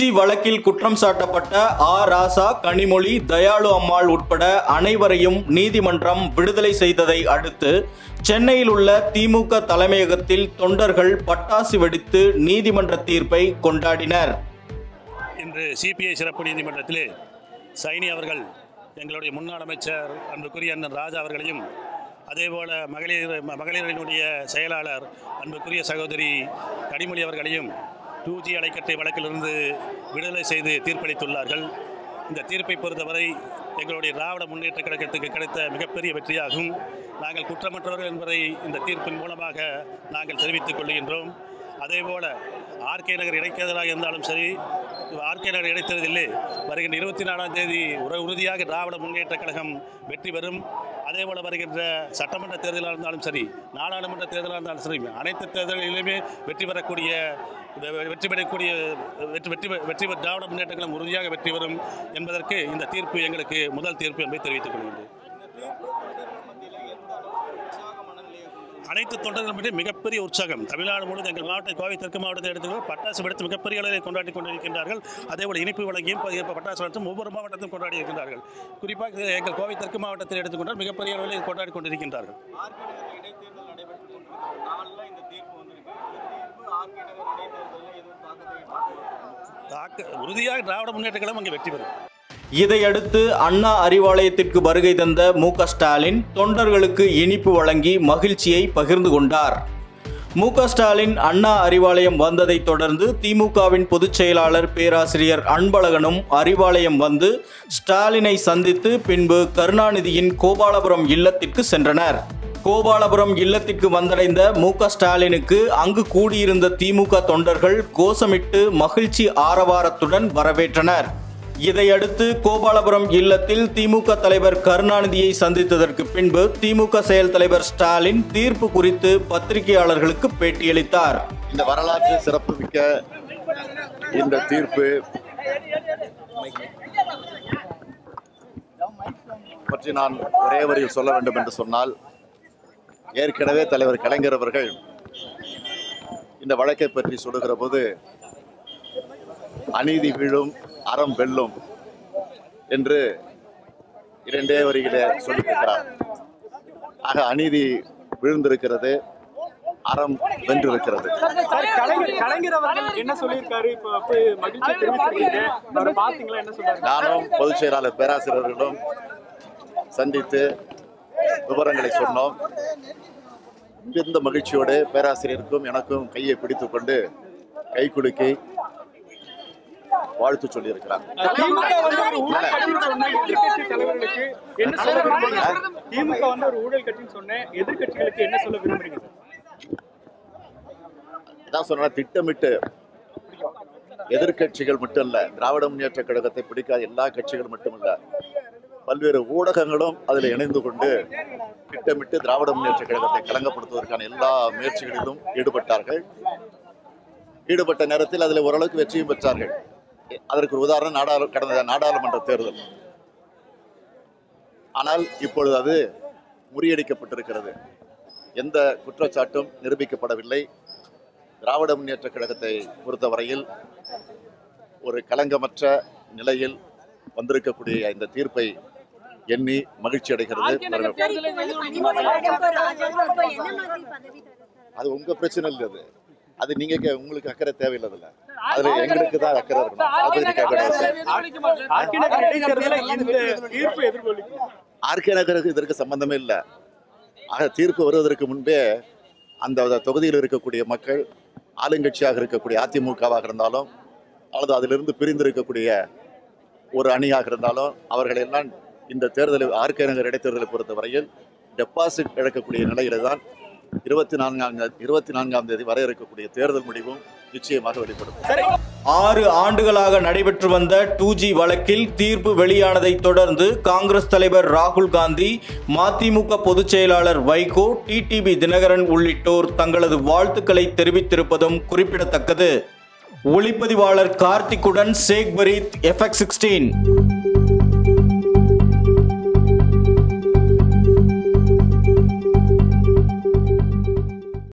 G வழக்கில் குற்றம் சாட்டப்பட்ட ஆ ராசா கனிமொழி தயாளு அம்மாள் உட்பட அனைவரையும் நீதிமன்றம் விடுதலை செய்ததை அடுத்து சென்னையில் உள்ள திமுக தலைமையகத்தில் தொண்டர்கள் பட்டாசு வெடித்து நீதிமன்ற தீர்ப்பை கொண்டாடினர் இன்று சிபிஐ சிறப்பு நீதிமன்றத்திலே சைனி அவர்கள் எங்களுடைய முன்னாள் அமைச்சர் அன்புக்குரிய அண்ணன் ராஜா அவர்களையும் அதேபோல மகளிர் ம- மகளிரினுடைய செயலாளர் அன்புக்குரிய சகோதரி கனிமொழி அவர்களையும் டூ ஜி அலைக்கட்டை வழக்கிலிருந்து விடுதலை செய்து தீர்ப்பளித்துள்ளார்கள் இந்த தீர்ப்பை பொறுத்தவரை எங்களுடைய திராவிட முன்னேற்ற கழகத்துக்கு கிடைத்த மிகப்பெரிய வெற்றியாகும் நாங்கள் குற்றமற்றவர்கள் என்பதை இந்த தீர்ப்பின் மூலமாக நாங்கள் தெரிவித்துக் கொள்கின்றோம் அதேபோல ஆர்கே நகர் இடைத்தேர்தலாக இருந்தாலும் சரி ஆர்கே நகர் இடைத்தேர்தலில் வருகின்ற இருபத்தி நாலாம் தேதி உற உறுதியாக திராவிட முன்னேற்ற கழகம் வெற்றி பெறும் அதேபோல வருகின்ற சட்டமன்ற தேர்தலாக இருந்தாலும் சரி நாடாளுமன்ற தேர்தலாக இருந்தாலும் சரி அனைத்து தேர்தல்களிலுமே வெற்றி பெறக்கூடிய வெ- வெற்றி பெறக்கூடிய வெற்றி வெற்றி பெ- வெற்றி பெற திராவிட முன்னேற்ற கழகம் உறுதியாக வெற்றி பெறும் என்பதற்கு இந்த தீர்ப்பு எங்களுக்கு முதல் தீர்ப்பு என்பதை தெரிவித்துக் கொள்கின்றேன் அனைத்து தொண்டர்கள் பற்றி மிகப்பெரிய உற்சாகம் தமிழ்நாடு முழுவதும் எங்கள் மாவட்ட கோவை தெற்கு மாவட்டத்தை எடுத்துக்கொண்டு பட்டாசு வெடித்து மிகப்பெரிய அளவில் கொண்டாடி கொண்டிருக்கின்றார்கள் அதேபோல் இனிப்பு வழங்கியும் ப- இப்ப பட்டாசு வெடித்தும் ஒவ்வொரு மாவட்டத்திலும் கொண்டாடி இருக்கின்றார்கள் குறிப்பாக எங்கள் கோவை தெற்கு மாவட்டத்தில் எடுத்துக்கொண்டால் மிகப்பெரிய அளவில் கொண்டாடி கொண்டிருக்கின்றார்கள் ஆர்கே நகர் இடைத்தேர்தல் நடைபெற்றுக் கொண்டிருக்கிறது நாளில் இந்த தீர்ப்பு வந்திருக்கு இந்த தீர்ப்பு ஆர்கே நகர் இடைத்தேர்தலில் எதுவும் தாக்கத்தை ஏற்படுத்துமா? தாக்க உறுதியாக திராவிட முன்னேற்ற கழகம் அங்கே வெற்றி பெறும் இதையடுத்து அண்ணா அறிவாலயத்திற்கு வருகை தந்த மு க ஸ்டாலின் தொண்டர்களுக்கு இனிப்பு வழங்கி மகிழ்ச்சியை பகிர்ந்து கொண்டார் மு க ஸ்டாலின் அண்ணா அறிவாலயம் வந்ததைத் தொடர்ந்து திமுகவின் பொதுச் செயலாளர் பேராசிரியர் அன்பழகனும் அறிவாலயம் வந்து ஸ்டாலினை சந்தித்து பின்பு கருணாநிதியின் கோபாலபுரம் இல்லத்திற்கு சென்றனர் கோபாலபுரம் இல்லத்திற்கு வந்தடைந்த மு க ஸ்டாலினுக்கு அங்கு கூடியிருந்த திமுக தொண்டர்கள் கோஷமிட்டு மகிழ்ச்சி ஆரவாரத்துடன் வரவேற்றனர் இதையடுத்து கோபாலபுரம் இல்லத்தில் திமுக தலைவர் கருணாநிதியை சந்தித்ததற்கு பின்பு திமுக செயல் தலைவர் ஸ்டாலின் தீர்ப்பு குறித்து பத்திரிகையாளர்களுக்கு பேட்டியளித்தார் இந்த வரலாற்று சிறப்புமிக்க இந்த தீர்ப்பு பற்றி நான் ஒரே வரியில் சொல்ல வேண்டும் என்று சொன்னால் ஏற்கனவே தலைவர் கலைஞர் அவர்கள் இந்த வழக்கை பற்றி சொல்லுகிற போது அநீதி வீழும் அறம் வெல்லும் என்று இரண்டே வரியிலே சொல்லியிருக்கிறார் ஆக அநீதி விழுந்திருக்கிறது அறம் வென்றிருக்கிறது சார் கலைஞர் கலைஞர் அவர்கள் என்ன சொல்லியிருக்காரு இப்போ போய் மகிழ்ச்சி தெரிவிச்சிருக்கீங்க அவரை பாத்தீங்களா என்ன சொல்றாரு நானும் பொதுச் செயலாளர் பேராசிரியர்களும் சந்தித்து விவரங்களை சொன்னோம் மிகுந்த மகிழ்ச்சியோடு பேராசிரியருக்கும் எனக்கும் கையை பிடித்துக் கொண்டு கை குலுக்கி வாழ்த்து சொல்லியிருக்கிறார் திமுக வந்து ஒரு ஊழல் கட்சின்னு சொன்ன எதிர்க்கட்சி தலைவர்களுக்கு என்ன சொல்ல விரும்புறீங்க திமுக வந்து ஒரு ஊழல் கட்சின்னு சொன்ன எதிர்க்கட்சிகளுக்கு என்ன சொல்ல விரும்புறீங்க சார் அதான் சொன்னா திட்டமிட்டு எதிர்க்கட்சிகள் மட்டும் இல்ல திராவிட முன்னேற்ற கழகத்தை பிடிக்காத எல்லா கட்சிகள் மட்டுமல்ல பல்வேறு ஊடகங்களும் அதில் இணைந்து கொண்டு திட்டமிட்டு திராவிட முன்னேற்ற கழகத்தை களங்கப்படுத்துவதற்கான எல்லா முயற்சிகளிலும் ஈடுபட்டார்கள் ஈடுபட்ட நேரத்தில் அதில் ஓரளவுக்கு வெற்றியும் பெற்றார்கள் அதற்கு ஒரு உதாரணம் நாடாளு கடந்த நாடாளுமன்ற தேர்தல் ஆனால் இப்பொழுது அது முறியடிக்கப்பட்டிருக்கிறது எந்த குற்றச்சாட்டும் நிரூபிக்கப்படவில்லை திராவிட முன்னேற்ற கழகத்தை பொறுத்தவரையில் ஒரு களங்கமற்ற நிலையில் வந்திருக்கக்கூடிய இந்த தீர்ப்பை எண்ணி மகிழ்ச்சி அடைகிறது அது உங்க பிரச்சனை இல்லை அது அது நீங்க கே- உங்களுக்கு அக்கறை தேவையில்லதில்ல அதுல எங்களுக்கு தான் அக்கறை இருக்கணும் அதை பத்தி கேட்க வேண்டிய அவசியம் ஆர்கே நகர் இடைத்தேர்தலில் இந்த தீர்ப்பு எதிர்கொள்ளிக்கும் ஆர்கே நகருக்கு இதற்கு சம்பந்தமே இல்லை ஆக தீர்ப்பு வருவதற்கு முன்பே அந்த தொகுதியில் இருக்கக்கூடிய மக்கள் ஆளுங்கட்சியாக இருக்கக்கூடிய அதிமுகவாக இருந்தாலும் அல்லது அதிலிருந்து பிரிந்து இருக்கக்கூடிய ஒரு அணியாக இருந்தாலும் அவர்கள் எல்லாம் இந்த தேர்தலில் ஆர்கே நகர் இடைத்தேர்தலை பொறுத்தவரையில் டெபாசிட் இழக்கக்கூடிய நிலையில தான் இருபத்தி நான்காம் இருபத்தி நான்காம் தேதி வர இருக்கக்கூடிய தேர்தல் முடிவும் நிச்சயமாக வெளிப்படும் ஆறு ஆண்டுகளாக நடைபெற்று வந்த டூ ஜி வழக்கில் தீர்ப்பு வெளியானதை தொடர்ந்து காங்கிரஸ் தலைவர் ராகுல் காந்தி மதிமுக பொதுச் செயலாளர் வைகோ டிடிவி தினகரன் உள்ளிட்டோர் தங்களது வாழ்த்துக்களை தெரிவித்திருப்பதும் குறிப்பிடத்தக்கது ஒளிப்பதிவாளர் கார்த்திக்குடன் ஷேக் பரீத் எஃப்எக்ஸ் சிக்ஸ்டீன்